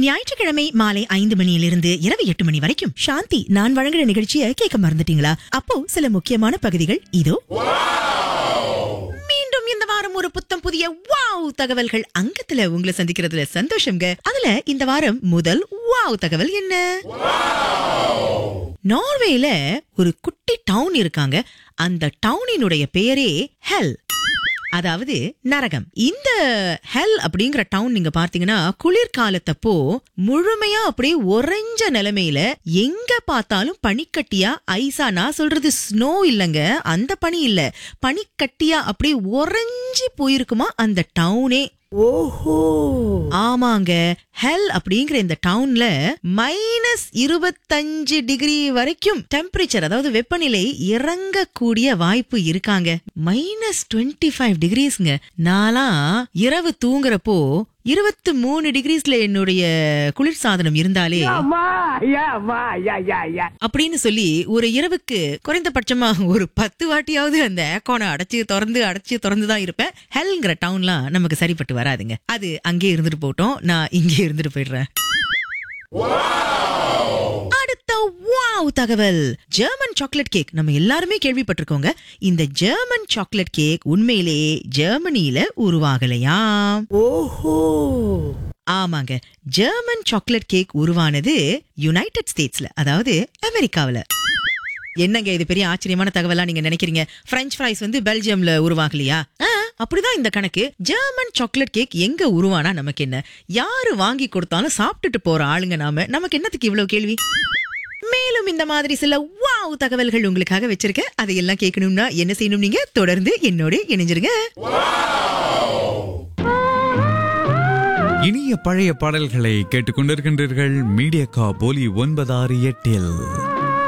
ஞாயிற்றுக்கிழமை மாலை ஐந்து மணியிலிருந்து இரவு எட்டு மணி வரைக்கும் சாந்தி நான் வழங்குற நிகழ்ச்சியை கேட்க மறந்துட்டீங்களா அப்போ சில முக்கியமான பகுதிகள் இதோ மீண்டும் இந்த வாரம் ஒரு புத்தம் புதிய வாவ் தகவல்கள் அங்கத்துல உங்களை சந்திக்கிறதுல சந்தோஷம்ங்க அதுல இந்த வாரம் முதல் வாவ் தகவல் என்ன நார்வேல ஒரு குட்டி டவுன் இருக்காங்க அந்த டவுனினுடைய பெயரே ஹெல் அதாவது நரகம் இந்த ஹெல் அப்படிங்கிற டவுன் நீங்க பார்த்தீங்கன்னா குளிர்காலத்தப்போ முழுமையா அப்படியே உறைஞ்ச நிலைமையில எங்க பார்த்தாலும் பனிக்கட்டியா ஐஸா நான் சொல்றது ஸ்னோ இல்லைங்க அந்த பனி இல்ல பனிக்கட்டியா அப்படியே உறைஞ்சி போயிருக்குமா அந்த டவுனே ஓஹோ ஆமாங்க ஹெல் அப்படிங்கிற இந்த டவுன்ல மைனஸ் இருபத்தஞ்சு டிகிரி வரைக்கும் டெம்பரேச்சர் அதாவது வெப்பநிலை இறங்கக்கூடிய வாய்ப்பு இருக்காங்க மைனஸ் டுவெண்ட்டி ஃபைவ் டிகிரிஸ்ங்க நான்லாம் இரவு தூங்குறப்போ இருபத்தி மூணு டிகிரிஸ்ல என்னுடைய குளிர்சாதனம் இருந்தாலே அம்மா ஐயா அம்மா ஐயா ஐயா ஐயா அப்படின்னு சொல்லி ஒரு இரவுக்கு குறைந்தபட்சமா ஒரு பத்து வாட்டியாவது அந்த ஏக்கோனை அடைச்சு திறந்து அடைச்சு திறந்து தான் இருப்பேன் ஹெல்ங்கிற டவுன்லாம் நமக்கு சரிப்பட்டு வராதுங்க அது அங்கே இருந்துட்டு போட்டோம் நான் இங்கே இருந்துட்டு போயிடுறேன் அடுத்த வாவ் தகவல் ஜெர்மன் சாக்லேட் கேக் நம்ம எல்லாருமே கேள்விப்பட்டிருக்கோங்க இந்த ஜெர்மன் சாக்லேட் கேக் உண்மையிலேயே ஜெர்மனியில உருவாகலையாம் ஓஹோ ஆமாங்க ஜெர்மன் சாக்லேட் கேக் உருவானது யுனைடெட் ஸ்டேட்ஸ்ல அதாவது அமெரிக்காவுல என்னங்க இது பெரிய ஆச்சரியமான தகவலா நீங்க நினைக்கிறீங்க பிரெஞ்ச் ஃப்ரைஸ் வந்து பெல்ஜியம்ல உருவாகலையா ஆ, அப்படிதான் இந்த கணக்கு ஜெர்மன் சாக்லேட் கேக் எங்க உருவானா நமக்கு என்ன யாரு வாங்கி கொடுத்தாலும் சாப்பிட்டுட்டு போற ஆளுங்க நாம நமக்கு என்னத்துக்கு இவ்வளவு கேள்வி மேலும் இந்த மாதிரி சில வாவ் தகவல்கள் உங்களுக்காக வச்சிருக்கேன் அதையெல்லாம் கேட்கணும்னா என்ன செய்யணும் நீங்க தொடர்ந்து என்னோட இணைஞ்சிருங்க இனிய பழைய பாடல்களை கேட்டுக்கொண்டிருக்கின்றீர்கள் மீடியா கா போலி ஒன்பதாறு எட்டில்